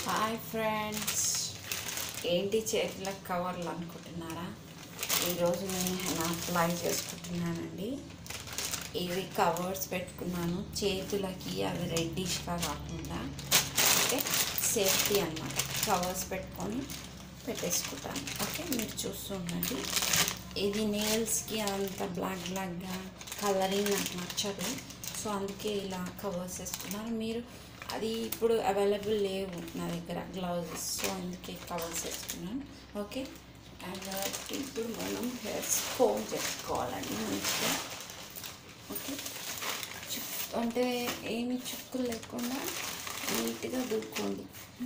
Hi friends ఏంటి చేతులకు కవర్లు అనుకుంటున్నారా ఈరోజు నేను హెనా అప్లై చేసుకుంటున్నానండి ఇవి కవర్స్ పెట్టుకున్నాను చేతులకి అవి రెడ్డిష్గా కాకుండా ఓకే సేఫ్టీ అన్నమాట కవర్స్ పెట్టుకొని పెట్టేసుకుంటాను ఓకే మీరు చూస్తుండండి ఇది నేల్స్కి అంత బ్లాక్ బ్లాక్గా కలరింగ్ నాకు నచ్చదు సో అందుకే ఇలా కవర్స్ వేసుకున్నాను మీరు అది ఇప్పుడు అవైలబుల్ లేవు నా దగ్గర గ్లౌజెస్ సో అందుకే కవర్స్ వేసుకున్నాను ఓకే అండ్ ఇప్పుడు మనం హెయిర్స్ కోమ్ చేసుకోవాలండి మంచిగా ఓకే చుక్ అంటే ఏమి చుక్కులు లేకుండా నీట్గా దుక్కోండి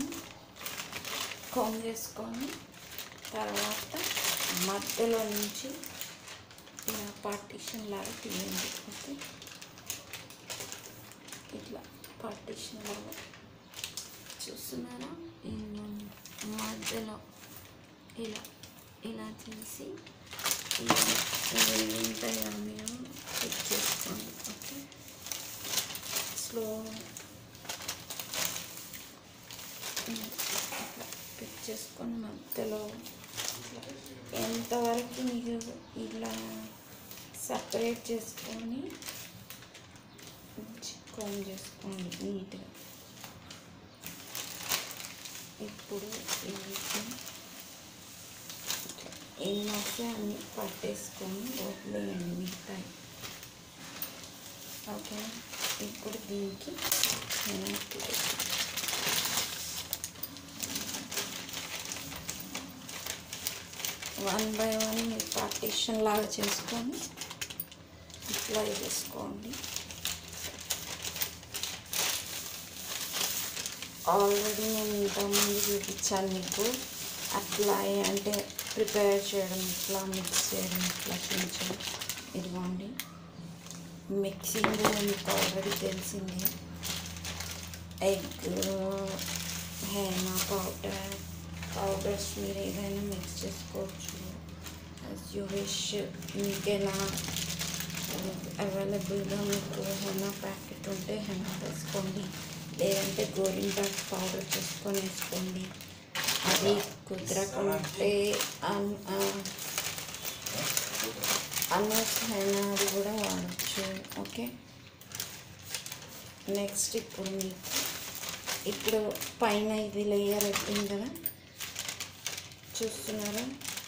కోమ్ చేసుకొని తర్వాత మధ్యలో నుంచి ఇలా పార్టీషన్ లాగా తీయండి ఓకే ఇట్లా పార్టీషన్ లాగా చూస్తున్నారా ఇನ್ನು మధ్యలో ఇలా ఇలా తీసి ఇలా ఇవి ఉంటాయో మీరు చెక్ చేసుకోండి ఓకే స్లో ఇట్లా పిక్ చేసుకొని మధ్యలో ఇట్లా ఎంతవరకు మీరు ఇలా సపరేట్ చేసుకొని కోమ్ చేసుకోండి నీట్గా ఇప్పుడు వీటిని ఎన్ని వస్తే అన్ని పట్టేసుకొని వదిలేయండి మిగతాయి ఓకే ఇప్పుడు దీనికి నేను అప్లై వన్ బై వన్ మీరు పార్టీషన్ లాగా చేసుకొని అప్లై చేసుకోండి ఆల్రెడీ నేను ఇంతకుముందు చూపించాను మీకు అప్లై అంటే ప్రిపేర్ చేయడం ఇట్లా మిక్స్ చేయడం ఇట్లా కొంచెం ఇదిగోండి మిక్సింగ్ మీకు ఆల్రెడీ తెలిసింది ఎగ్ హేనా పౌడర్ పౌడర్స్ మీరు ఏదైనా మిక్స్ చేసుకోవచ్చు యాజ్ యూ విష్ మీకు ఎలా అవైలబుల్గా మీకు హెనా ప్యాకెట్ ఉంటే హెనా వేసుకోండి లేదంటే గోరింటాకు పౌడర్ చేసుకొని వేసుకోండి అది కుదరకుంటే అన్నస్ హెనా అది కూడా వాడచ్చు ఓకే నెక్స్ట్ ఇప్పుడు మీకు ఇప్పుడు పైన ఇది లేయర్ అయిపోయింది కదా చూస్తున్నారా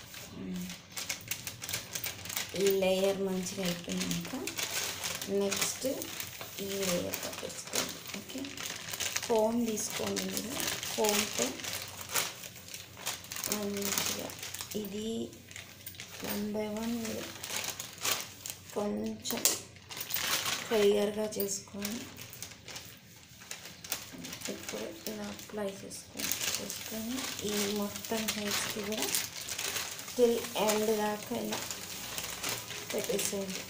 లేయర్ మంచిగా అయిపోయినాక నెక్స్ట్ ఈ లేయర్ పట్టేసుకోండి ఓకే ఫోన్ తీసుకోండి మీరు ఫోన్తో మంచిగా ఇది వన్ బై వన్ మీరు కొంచెం క్లియర్గా చేసుకొని ఇప్పుడు ఇలా అప్లై చేసుకోండి చేసుకొని ఈ మొత్తం హెయిర్స్కి కూడా టిల్ ఎండ్ దాకా ఇలా పెట్టేసేయండి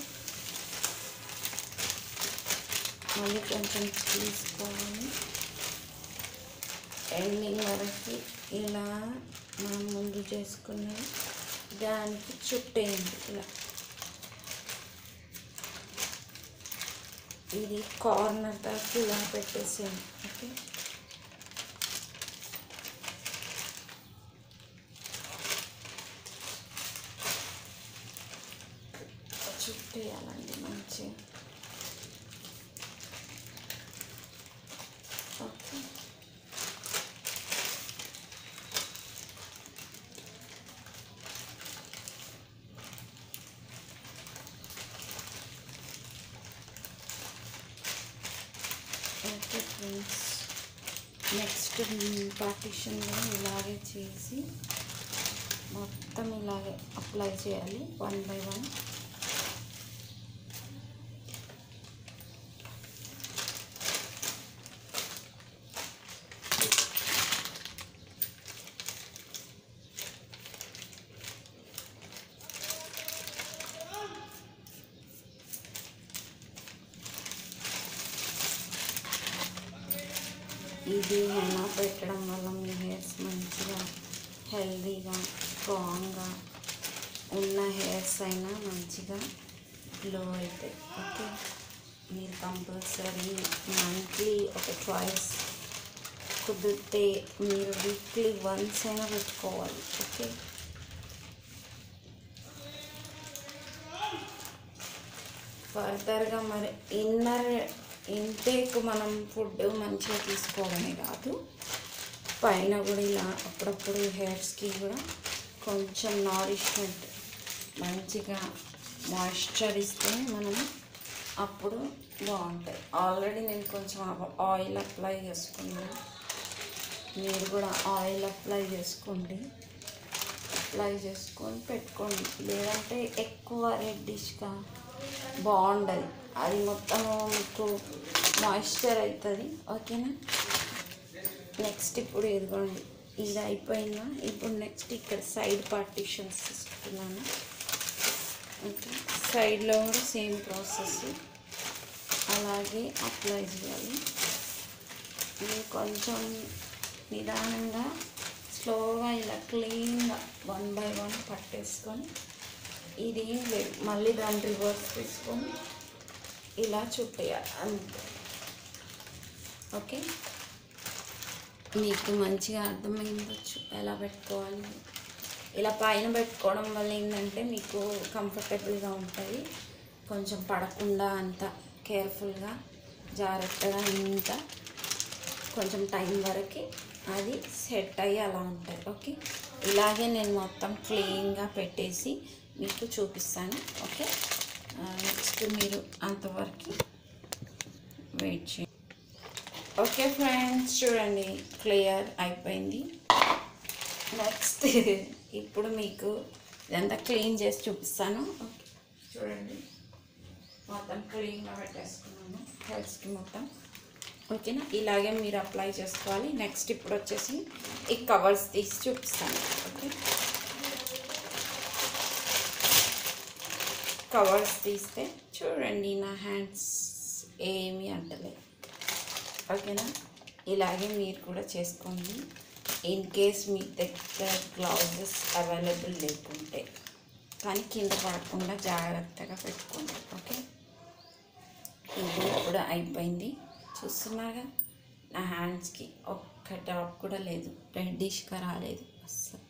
మళ్ళీ కొంచెం తీసుకోవాలి ఎండింగ్ వరకు ఇలా మనం ముందు చేసుకున్నది దానికి చుట్టేయండి ఇలా ఇది కార్నర్ దాకా ఇలా పెట్టేసేయండి ఓకే చుట్టేయాలండి మంచిగా okay okay friends next partition కూడా ఇలాగే చేసి మొత్తం ఇలాగే అప్లై చేయాలి వన్ బై వన్ ఇది హెన్నా పెట్టడం వల్ల మీ హెయిర్స్ మంచిగా హెల్దీగా స్ట్రాంగ్గా ఉన్న హెయిర్స్ అయినా మంచిగా గ్లో అవుతాయి ఓకే మీరు కంపల్సరీ మంత్లీ ఒక చాయిస్ కుదిరితే మీరు వీక్లీ వన్స్ అయినా పెట్టుకోవాలి ఓకే ఫర్దర్గా మరి ఇన్నర్ ఇంటేక్ మనం ఫుడ్ మంచిగా తీసుకోవడమే కాదు పైన కూడా ఇలా అప్పుడప్పుడు హెయిర్స్కి కూడా కొంచెం నారిష్మెంట్ మంచిగా మాయిశ్చర్ ఇస్తే మనం అప్పుడు బాగుంటాయి ఆల్రెడీ నేను కొంచెం ఆయిల్ అప్లై చేసుకున్నాను మీరు కూడా ఆయిల్ అప్లై చేసుకోండి అప్లై చేసుకొని పెట్టుకోండి లేదంటే ఎక్కువ రెడ్డిష్గా బాగుండదు అది మొత్తం మీకు మాయిశ్చర్ అవుతుంది ఓకేనా నెక్స్ట్ ఇప్పుడు ఇదిగోండి ఇది అయిపోయిందా ఇప్పుడు నెక్స్ట్ ఇక్కడ సైడ్ పార్టీషన్స్ ఇస్తున్నాను ఓకే సైడ్లో కూడా సేమ్ ప్రాసెస్ అలాగే అప్లై చేయాలి ఇది కొంచెం నిదానంగా స్లోగా ఇలా క్లీన్గా వన్ బై వన్ పట్టేసుకొని ఇది ఏం లేదు మళ్ళీ దాన్ని రివర్స్ తీసుకొని ఇలా చుట్టేయాలి అంతే ఓకే మీకు మంచిగా అర్థమైందొచ్చు ఎలా పెట్టుకోవాలి ఇలా పైన పెట్టుకోవడం వల్ల ఏంటంటే మీకు కంఫర్టబుల్గా ఉంటుంది కొంచెం పడకుండా అంత కేర్ఫుల్గా జాగ్రత్తగా ఇంత కొంచెం టైం వరకు అది సెట్ అయ్యి అలా ఉంటుంది ఓకే ఇలాగే నేను మొత్తం క్లీన్గా పెట్టేసి మీకు చూపిస్తాను ఓకే నెక్స్ట్ మీరు అంతవరకు వెయిట్ చేయండి ఓకే ఫ్రెండ్స్ చూడండి క్లియర్ అయిపోయింది నెక్స్ట్ ఇప్పుడు మీకు ఇదంతా క్లీన్ చేసి చూపిస్తాను ఓకే చూడండి మొత్తం క్లీన్గా పెట్టేసుకున్నాను హెల్త్స్కి మొత్తం ఓకేనా ఇలాగే మీరు అప్లై చేసుకోవాలి నెక్స్ట్ ఇప్పుడు వచ్చేసి ఈ కవర్స్ తీసి చూపిస్తాను ఓకే కవర్స్ తీస్తే చూడండి నా హ్యాండ్స్ ఏమీ అంటలేదు ఓకేనా ఇలాగే మీరు కూడా చేసుకోండి ఇన్ కేస్ మీ దగ్గర గ్లౌజెస్ అవైలబుల్ లేకుంటే కానీ కింద పడకుండా జాగ్రత్తగా పెట్టుకోండి ఓకే ఇది ఇప్పుడు అయిపోయింది చూస్తున్నాగా నా హ్యాండ్స్కి ఒక్క డ్రాప్ కూడా లేదు రెడ్డిష్గా రాలేదు అస్సలు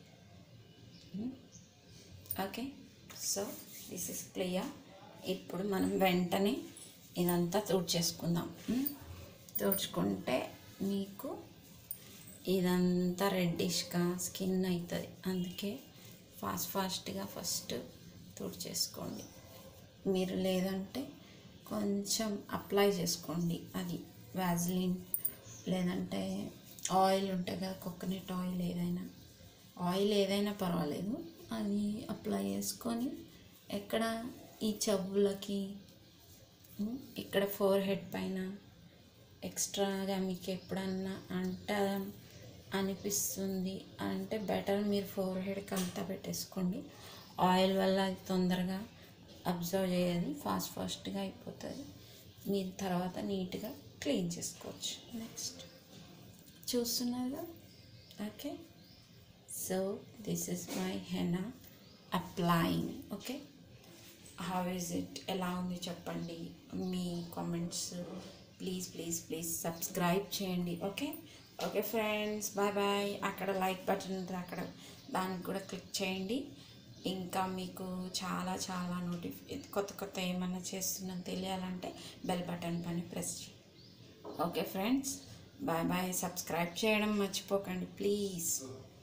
okay so this is clear ఇప్పుడు మనం వెంటనే ఇదంతా తుడిచేసుకుందాం ఉమ్? తుడుచుకుంటే మీకు ఇదంతా రెడ్డిష్గా స్కిన్ అవుతుంది అందుకే ఫాస్ట్ ఫాస్ట్గా ఫస్ట్ తుడిచేసుకోండి మీరు లేదంటే కొంచెం అప్లై చేసుకోండి అది వ్యాజ్లిన్ లేదంటే ఆయిల్ ఉంటుంది కదా కోకోనట్ ఆయిల్ ఏదైనా ఆయిల్ ఏదైనా పర్వాలేదు అది అప్లై చేసుకొని ఎక్కడ ఈ చెవులకి ఉమ్, ఇక్కడ ఫోర్ హెడ్ పైన ఎక్స్ట్రాగా మీకు ఎప్పుడన్నా అంట అనిపిస్తుంది అంటే బెటర్ మీరు ఫోర్ హెడ్కి అంతా పెట్టేసుకోండి ఆయిల్ వల్ల అది తొందరగా అబ్జర్వ్ చేయదు ఫాస్ట్ ఫాస్ట్గా అయిపోతుంది మీరు తర్వాత నీట్గా క్లీన్ చేసుకోవచ్చు నెక్స్ట్ చూస్తున్నారు okay so this is my henna applying okay how is it ఎలా ఉంది చెప్పండి మీ comments please please please subscribe చేయండి okay okay friends bye bye అక్కడ లైక్ బటన్ ఉంటుంది అక్కడ దానికి కూడా క్లిక్ చేయండి ఇంకా మీకు చాలా చాలా నోటిఫి కొత్త కొత్త ఏమన్నా చేస్తున్నా తెలియాలంటే బెల్ బటన్ పని ప్రెస్ చేయండి okay friends bye bye subscribe చేయడం మర్చిపోకండి ప్లీజ్